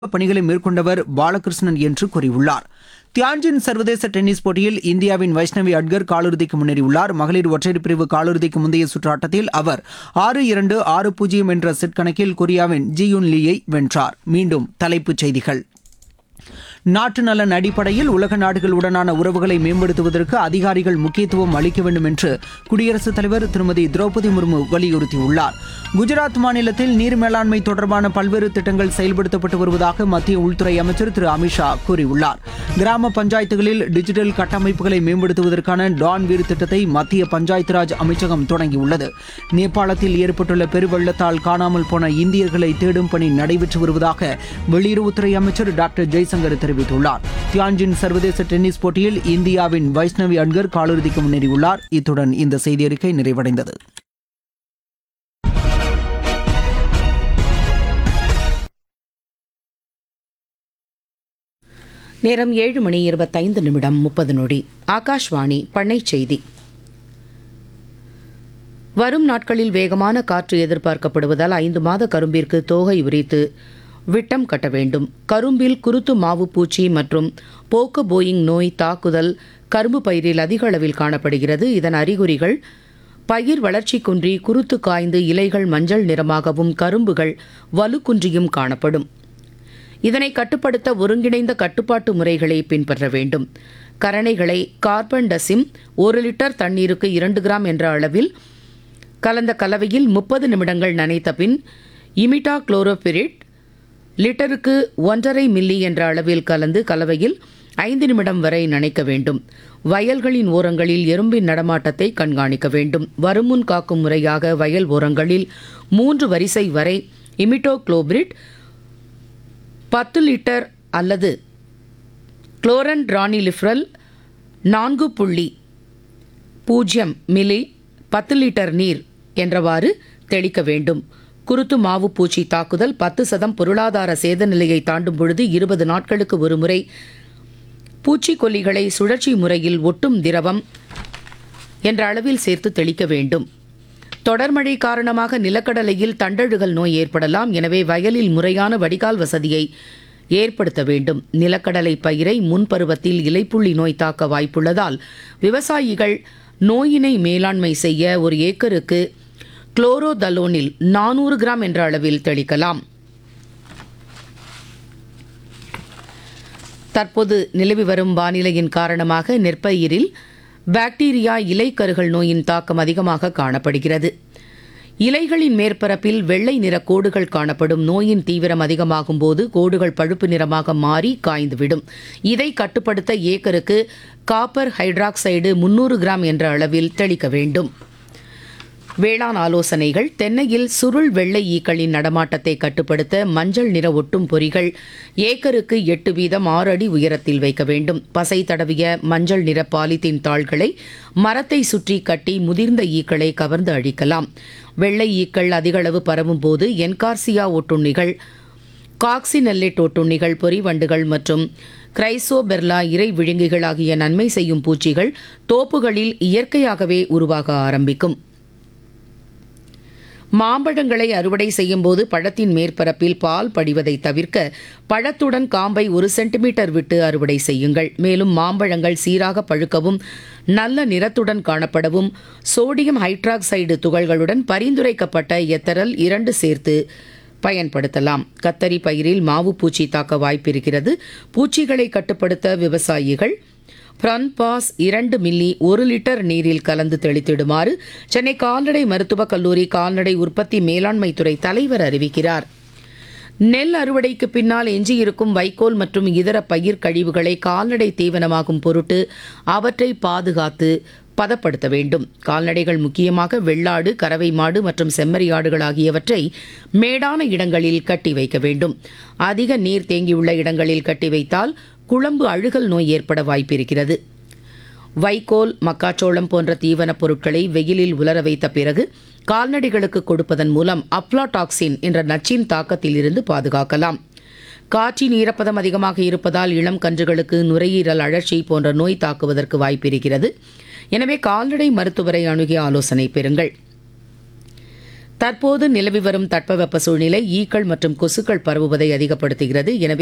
பணிகளை மேற்கொண்டவர் பாலகிருஷ்ணன் என்று கூறியுள்ளார் தியான்ஜின் சர்வதேச டென்னிஸ் போட்டியில் இந்தியாவின் வைஷ்ணவி அட்கர் காலிறுதிக்கு முன்னேறியுள்ளார் மகளிர் ஒற்றையர் பிரிவு காலிறுதிக்கு முந்தைய சுற்று ஆட்டத்தில் அவர் ஆறு இரண்டு ஆறு பூஜ்ஜியம் என்ற செட் கணக்கில் கொரியாவின் ஜியுன் லீயை வென்றார் மீண்டும் தலைப்புச் செய்திகள் நாட்டு நலன் அடிப்படையில் உலக நாடுகளுடனான உறவுகளை மேம்படுத்துவதற்கு அதிகாரிகள் முக்கியத்துவம் அளிக்க வேண்டும் என்று குடியரசுத் தலைவர் திருமதி திரௌபதி முர்மு வலியுறுத்தியுள்ளார் குஜராத் மாநிலத்தில் நீர் மேலாண்மை தொடர்பான பல்வேறு திட்டங்கள் செயல்படுத்தப்பட்டு வருவதாக மத்திய உள்துறை அமைச்சர் திரு அமித்ஷா கூறியுள்ளார் கிராம பஞ்சாயத்துகளில் டிஜிட்டல் கட்டமைப்புகளை மேம்படுத்துவதற்கான டான் வீர் திட்டத்தை மத்திய பஞ்சாயத்து ராஜ் அமைச்சகம் தொடங்கியுள்ளது நேபாளத்தில் ஏற்பட்டுள்ள பெருவெள்ளத்தால் காணாமல் போன இந்தியர்களை தேடும் பணி நடைபெற்று வருவதாக வெளியுறவுத்துறை அமைச்சர் டாக்டர் ஜெய்சங்கர் தெரிவித்துள்ளார் தியான்ஜின் சர்வதேச டென்னிஸ் போட்டியில் இந்தியாவின் வைஷ்ணவி அட்கர் காலிறுதிக்கு முன்னேறியுள்ளார் இத்துடன் இந்த செய்தியறிக்கை நிறைவடைந்தது நேரம் ஏழு மணி இருபத்தைந்து நிமிடம் முப்பது நொடி ஆகாஷ்வாணி பண்ணை செய்தி வரும் நாட்களில் வேகமான காற்று எதிர்பார்க்கப்படுவதால் ஐந்து மாத கரும்பிற்கு தோகை உரித்து விட்டம் கட்ட வேண்டும் கரும்பில் குருத்து மாவு பூச்சி மற்றும் போக்க போயிங் நோய் தாக்குதல் கரும்பு பயிரில் அதிக அளவில் காணப்படுகிறது இதன் அறிகுறிகள் பயிர் வளர்ச்சி குன்றி குருத்து காய்ந்து இலைகள் மஞ்சள் நிறமாகவும் கரும்புகள் வலுக்குன்றியும் காணப்படும் இதனை கட்டுப்படுத்த ஒருங்கிணைந்த கட்டுப்பாட்டு முறைகளை பின்பற்ற வேண்டும் கரணைகளை கார்பன் டசிம் ஒரு லிட்டர் தண்ணீருக்கு இரண்டு கிராம் என்ற அளவில் கலந்த கலவையில் முப்பது நிமிடங்கள் நனைத்த பின் இமிட்டா குளோரோபிரிட் லிட்டருக்கு ஒன்றரை மில்லி என்ற அளவில் கலந்து கலவையில் ஐந்து நிமிடம் வரை நனைக்க வேண்டும் வயல்களின் ஓரங்களில் எறும்பின் நடமாட்டத்தை கண்காணிக்க வேண்டும் வருமுன் காக்கும் முறையாக வயல் ஓரங்களில் மூன்று வரிசை வரை இமிட்டோ குளோபிரிட் பத்து லிட்டர் அல்லது குளோரன் ரானிலிஃப்ரல் நான்கு புள்ளி பூஜ்ஜியம் மில்லி பத்து லிட்டர் நீர் என்றவாறு தெளிக்க வேண்டும் குருத்து மாவு பூச்சி தாக்குதல் பத்து சதம் பொருளாதார சேத நிலையை தாண்டும் பொழுது இருபது நாட்களுக்கு ஒருமுறை பூச்சிக்கொல்லிகளை சுழற்சி முறையில் ஒட்டும் திரவம் என்ற அளவில் சேர்த்து தெளிக்க வேண்டும் தொடர்மழை காரணமாக நிலக்கடலையில் தண்டழுகல் நோய் ஏற்படலாம் எனவே வயலில் முறையான வடிகால் வசதியை ஏற்படுத்த வேண்டும் நிலக்கடலை பயிரை முன்பருவத்தில் இலைப்புள்ளி நோய் தாக்க வாய்ப்புள்ளதால் விவசாயிகள் நோயினை மேலாண்மை செய்ய ஒரு ஏக்கருக்கு குளோரோதலோனில் நானூறு கிராம் என்ற அளவில் தெளிக்கலாம் தற்போது நிலவி வரும் வானிலையின் காரணமாக நெற்பயிரில் பாக்டீரியா இலைக்கருகள் நோயின் தாக்கம் அதிகமாக காணப்படுகிறது இலைகளின் மேற்பரப்பில் வெள்ளை நிற கோடுகள் காணப்படும் நோயின் தீவிரம் அதிகமாகும் போது கோடுகள் பழுப்பு நிறமாக மாறி காய்ந்துவிடும் இதை கட்டுப்படுத்த ஏக்கருக்கு காப்பர் ஹைட்ராக்சைடு முன்னூறு கிராம் என்ற அளவில் தெளிக்க வேண்டும் வேளாண் ஆலோசனைகள் தென்னையில் சுருள் வெள்ளை ஈக்களின் நடமாட்டத்தை கட்டுப்படுத்த மஞ்சள் நிற ஒட்டும் பொறிகள் ஏக்கருக்கு எட்டு வீதம் ஆறு அடி உயரத்தில் வைக்க வேண்டும் பசை தடவிய மஞ்சள் நிற பாலித்தீன் தாள்களை மரத்தை சுற்றி கட்டி முதிர்ந்த ஈக்களை கவர்ந்து அழிக்கலாம் வெள்ளை ஈக்கள் அதிகளவு பரவும் போது என்கார்சியா ஒட்டுண்ணிகள் காக்சினெல்லிட் ஒட்டுண்ணிகள் பொறிவண்டுகள் மற்றும் கிரைசோபெர்லா இறை விழுங்கிகள் ஆகிய நன்மை செய்யும் பூச்சிகள் தோப்புகளில் இயற்கையாகவே உருவாக ஆரம்பிக்கும் மாம்பழங்களை அறுவடை செய்யும் போது பழத்தின் மேற்பரப்பில் பால் படிவதை தவிர்க்க பழத்துடன் காம்பை ஒரு சென்டிமீட்டர் விட்டு அறுவடை செய்யுங்கள் மேலும் மாம்பழங்கள் சீராக பழுக்கவும் நல்ல நிறத்துடன் காணப்படவும் சோடியம் ஹைட்ராக்சைடு துகள்களுடன் பரிந்துரைக்கப்பட்ட எத்தரல் இரண்டு சேர்த்து பயன்படுத்தலாம் கத்தரி பயிரில் மாவு பூச்சி தாக்க வாய்ப்பிருக்கிறது பூச்சிகளை கட்டுப்படுத்த விவசாயிகள் பாஸ் இரண்டு மில்லி ஒரு லிட்டர் நீரில் கலந்து தெளித்திடுமாறு சென்னை கால்நடை மருத்துவக் கல்லூரி கால்நடை உற்பத்தி மேலாண்மை துறை தலைவர் அறிவிக்கிறார் நெல் அறுவடைக்கு பின்னால் எஞ்சியிருக்கும் வைக்கோல் மற்றும் இதர பயிர் கழிவுகளை கால்நடை தீவனமாகும் பொருட்டு அவற்றை பாதுகாத்து பதப்படுத்த வேண்டும் கால்நடைகள் முக்கியமாக வெள்ளாடு கறவை மாடு மற்றும் செம்மறியாடுகள் ஆகியவற்றை மேடான இடங்களில் கட்டி வைக்க வேண்டும் அதிக நீர் தேங்கியுள்ள இடங்களில் கட்டி வைத்தால் குழம்பு அழுகல் நோய் ஏற்பட வாய்ப்பிருக்கிறது வைக்கோல் மக்காச்சோளம் போன்ற தீவனப் பொருட்களை வெயிலில் உலர வைத்த பிறகு கால்நடைகளுக்கு கொடுப்பதன் மூலம் அப்லாடாக்சின் என்ற நச்சின் தாக்கத்தில் இருந்து பாதுகாக்கலாம் காற்றின் ஈரப்பதம் அதிகமாக இருப்பதால் இளம் கன்றுகளுக்கு நுரையீரல் அழற்சி போன்ற நோய் தாக்குவதற்கு வாய்ப்பிருக்கிறது எனவே கால்நடை மருத்துவரை அணுகி ஆலோசனை பெறுங்கள் தற்போது நிலவி வரும் தட்பவெப்ப சூழ்நிலை ஈக்கள் மற்றும் கொசுக்கள் பரவுவதை அதிகப்படுத்துகிறது எனவே